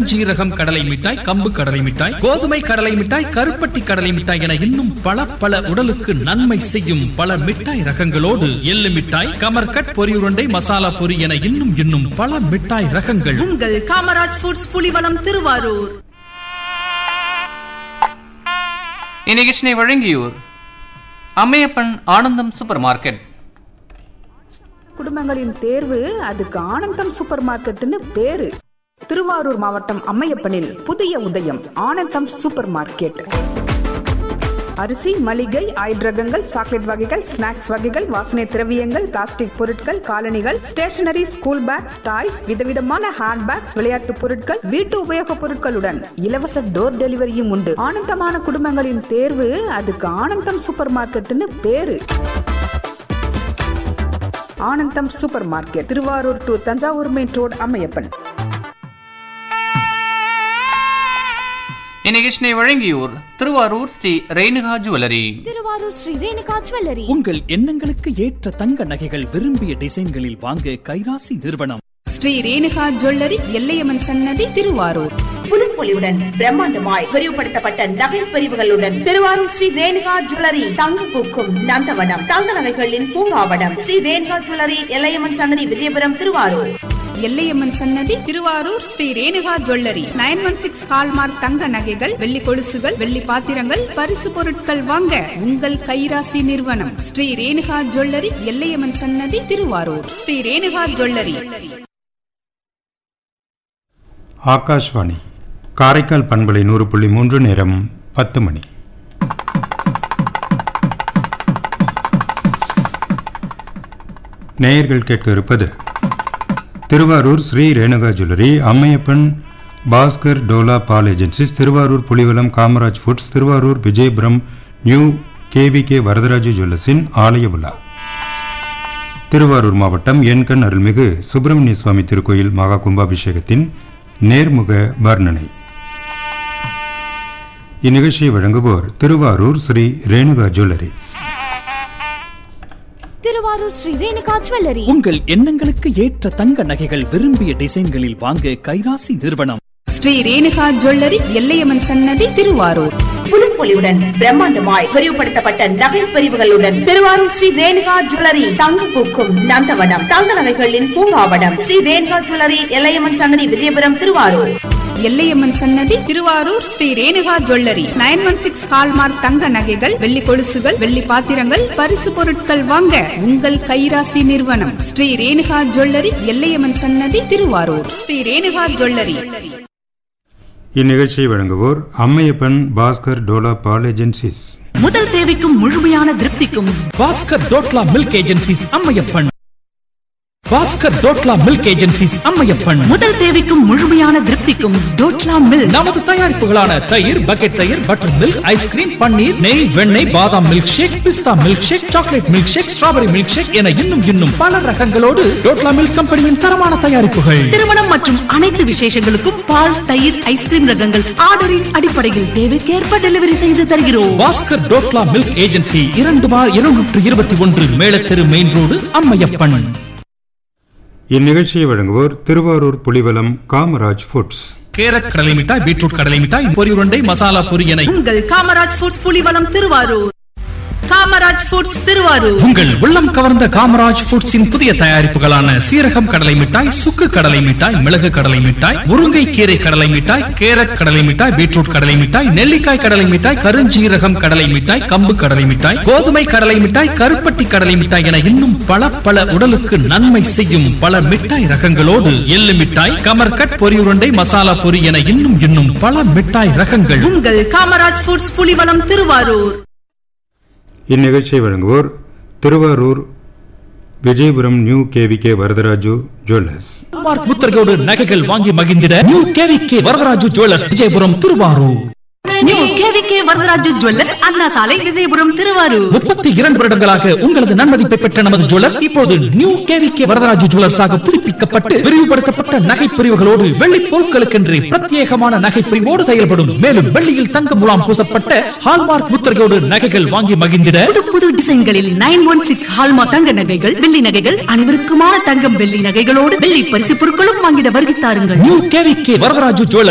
கருஞ்சீரகம் கடலை மிட்டாய் கம்பு கடலை மிட்டாய் கோதுமை கடலை மிட்டாய் கருப்பட்டி கடலை மிட்டாய் என இன்னும் பல பல உடலுக்கு நன்மை செய்யும் பல மிட்டாய் ரகங்களோடு எள்ளு மிட்டாய் கமர்கட் பொரி உருண்டை மசாலா பொரி என இன்னும் இன்னும் பல மிட்டாய் ரகங்கள் உங்கள் காமராஜ் ஃபுட்ஸ் புலிவலம் திருவாரூர் இந்நிகழ்ச்சியை வழங்கியோர் அம்மையப்பன் ஆனந்தம் சூப்பர் மார்க்கெட் குடும்பங்களின் தேர்வு அதுக்கு ஆனந்தம் சூப்பர் மார்க்கெட்னு பேரு திருவாரூர் மாவட்டம் அம்மையப்பனில் புதிய உதயம் ஆனந்தம் சூப்பர் மார்க்கெட் அரிசி மளிகை ஆயில் ரகங்கள் சாக்லேட் வகைகள் ஸ்நாக்ஸ் வகைகள் வாசனை திரவியங்கள் பிளாஸ்டிக் பொருட்கள் காலணிகள் ஸ்டேஷனரி ஸ்கூல் பேக்ஸ் டாய்ஸ் விதவிதமான ஹேண்ட் பேக்ஸ் விளையாட்டு பொருட்கள் வீட்டு உபயோகப் பொருட்களுடன் இலவச டோர் டெலிவரியும் உண்டு ஆனந்தமான குடும்பங்களின் தேர்வு அதுக்கு ஆனந்தம் சூப்பர் மார்க்கெட்னு பேரு Anandam super market Thiruvarur to Thanjavur main road Ammaiyappan இந்நிகழ்ச்சியை வழங்கியோர் திருவாரூர் ஸ்ரீ ரேணுகா ஜுவல்லரி திருவாரூர் ஸ்ரீ ரேணுகா ஜுவல்லரி உங்கள் எண்ணங்களுக்கு ஏற்ற தங்க நகைகள் விரும்பிய டிசைன்களில் வாங்க கைராசி நிறுவனம் ஸ்ரீ ரேணுகா ஜுவல்லரி எல்லையம்மன் சன்னதி திருவாரூர் புதுப்பொலிவுடன் பிரம்மாண்டமாய் விரிவுபடுத்தப்பட்ட நகை பிரிவுகளுடன் திருவாரூர் ஸ்ரீ ரேணுகா ஜுவல்லரி தங்க பூக்கும் நந்தவனம் தங்க நகைகளின் பூங்காவனம் ஸ்ரீ ரேணுகா ஜுவல்லரி எல்லையம்மன் சன்னதி விஜயபுரம் திருவாரூர் எல்லையம்மன் சன்னதி Thiruvarur Sri Renuka jewellery nine one six hallmark தங்க நகைகள் வெள்ளி கொலுசுகள் வெள்ளி பாத்திரங்கள் பரிசு பொருட்கள் வாங்க உங்கள் கைராசி நிறுவனம் ஸ்ரீ ரேணுகா ஜுவல்லரி எல்லையம்மன் சன்னதி திருவாரூர் ஸ்ரீ ரேணுகா ஜுவல்லரி ஆகாஷ்வாணி காரைக்கால் பண்பலை நூறு புள்ளி மூன்று நேரம் பத்து மணி நேயர்கள் கேட்க இருப்பது திருவாரூர் ஸ்ரீ ரேணுகா ஜுவல்லரி அம்மையப்பன் பாஸ்கர் டோலா பால் agencies Thiruvarur Pulivalam Kamaraj foods Thiruvarur Vijayapuram new KVK Varadaraja ஜுவல்லர்ஸின் ஆலய விழா திருவாரூர் மாவட்டம் எண்கண் அருள்மிகு சுப்பிரமணிய சுவாமி திருக்கோயில் மகா கும்பாபிஷேகத்தின் நேர்முக வர்ணனை இந்நிகழ்ச்சியை வழங்குவோர் திருவாரூர் ஸ்ரீ ரேணுகா ஜுவல்லரி திருவாரூர் ஸ்ரீ ரேணுகா ஜுவல்லரி உங்கள் எண்ணங்களுக்கு ஏற்ற தங்க நகைகள் விரும்பிய டிசைன்களில் வாங்க கைராசி நிறுவனம் ஸ்ரீ ரேணுகா ஜுவல்லரி எல்லையம்மன் சன்னதி திருவாரூர் புதுப்பொலிவுடன் பிரம்மாண்டமாய் விரிவுபடுத்தப்பட்ட நகை பிரிவுகளுடன் திருவாரூர் ஸ்ரீ ரேணுகா ஜுவல்லரி தங்க பூக்கும் நந்தவனம் தங்க நகைகளின் பூங்காவனம் ஸ்ரீ ரேணுகா ஜுவல்லரி எல்லையம்மன் சன்னதி விஜயபுரம் திருவாரூர் எல்லையம்மன் சன்னதி Thiruvarur Sri Renuka jewellery nine one six hallmark தங்க நகைகள் வெள்ளி கொலுசுகள் வெள்ளி பாத்திரங்கள் பரிசு பொருட்கள் வாங்க உங்கள் கைராசி நிறுவனம் ஸ்ரீ ரேணுகா ஜுவல்லரி எல்லையம்மன் சன்னதி திருவாரூர் ஸ்ரீ ரேணுகா ஜுவல்லரி இந்நிகழ்ச்சியை வழங்குவோர் அம்மையப்பன் பாஸ்கர் டோலா பால் ஏஜென்சிஸ் முதல் தேவைக்கும் முழுமையான திருப்திக்கும் Bhaskar Dodla milk agencies Ammaiyappan Bhaskar Dodla milk agencies Ammaiyappan முதல் தேவைக்கும் முழுமையான திருப்திக்கும் டோட்லா மில்க் நமது தயாரிப்புகளான தயிர் பக்கெட் தயிர் பட்டர் மில்க் ஐஸ்கிரீம் பன்னீர் நெய் வெண்ணெய் பாதாம் மில்க் ஷேக் பிஸ்தா milk shake chocolate milk shake strawberry milk shake என இன்னும் இன்னும் பல ரகங்களோடு டோட்லா மில்க் கம்பெனியின் தரமான தயாரிப்புகள் திருமணம் மற்றும் அனைத்து விசேஷங்களுக்கும் பால் தயிர் ஐஸ்கிரீம் ரகங்கள் ஆர்டரின் அடிப்படையில் தேவைக்கேற்ப டெலிவரி செய்து தருகிறோம் பாஸ்கர் டோட்லா மில்க் ஏஜென்சி இரண்டு பார் இருநூற்று இருபத்தி ஒன்று மேலத்தெரு மெயின் ரோடு அம்மையப்பன் இந்நிகழ்ச்சியை வழங்குவோர் திருவாரூர் புலிவலம் காமராஜ் ஃபுட்ஸ் கேரட் கடலை மிட்டாய் பீட்ரூட் கடலை மிட்டாய் பொரி உருண்டை மசாலா பொரி என உங்கள் காமராஜ் ஃபுட்ஸ் புலிவலம் திருவாரூர் காமராஜ் ஃபுட்ஸ் திருவாரூர் உங்கள் உள்ளம் கவர்ந்த காமராஜ் ஃபுட்ஸின் புதிய தயாரிப்புகளான சீரகம் கடலை மிட்டாய் சுக்கு கடலை மிட்டாய் மிளகு கடலை மிட்டாய் முருங்கை கீரை கடலை மிட்டாய் கேரட் கடலை மிட்டாய் பீட்ரூட் கடலை மிட்டாய் நெல்லிக்காய் கடலை மிட்டாய் கருஞ்சீரகம் கடலை மிட்டாய் கம்பு கடலை மிட்டாய் கோதுமை கடலை மிட்டாய் கருப்பட்டி கடலை மிட்டாய் என இன்னும் பல பல உடலுக்கு நன்மை செய்யும் பல மிட்டாய் ரகங்களோடு எள்ளு மிட்டாய் கமர்கட் பொரி உருண்டை மசாலா பொரி என இன்னும் இன்னும் பல மிட்டாய் ரகங்கள் உங்கள் காமராஜ் ஃபுட்ஸ் புலிவலம் திருவாரூர் இந்நிகழ்ச்சியை வழங்குவோர் Thiruvarur Vijayapuram new KVK Varadaraju jewellers mark முத்திரையோடு நகைகள் வாங்கி மகிழ்ந்திட new KVK Varadaraju jewellers Vijayapuram Thiruvarur new KVK Varadaraju jewellers Anna சாலை விஜயபுரம் திருவாரூர் முப்பத்தி இரண்டு வருடங்களாக உங்களது நன்மதிப்பை பெற்ற நமது ஜுவல்லர்ஸ் இப்போது நியூ கேவிகே வரதராஜு ஜுவல்லர்ஸாக புதுப்பிக்கப்பட்டு விரிவுபடுத்தப்பட்ட நகை பிரிவுகளோடு வெள்ளி பொருட்களுக்கென்று பிரத்யேகமான நகை பிரிவோடு செயல்படும் மேலும் வெள்ளியில் தங்க முலாம் பூசப்பட்ட ஹால்மார்க் முத்திரையோடு நகைகள் வாங்கி மகிழ்ந்திட புது புது டிசைன்களில் நைன் ஒன் சிக்ஸ் ஹால்மா தங்க நகைகள் வெள்ளி நகைகள் அனைவருக்குமான தங்கம் வெள்ளி நகைகளோடு வெள்ளி பரிசு பொருட்களும் வாங்கிட வருகை தாருங்கள் நியூ கேவிகே வரதராஜு ஜுவல்லர்ஸ்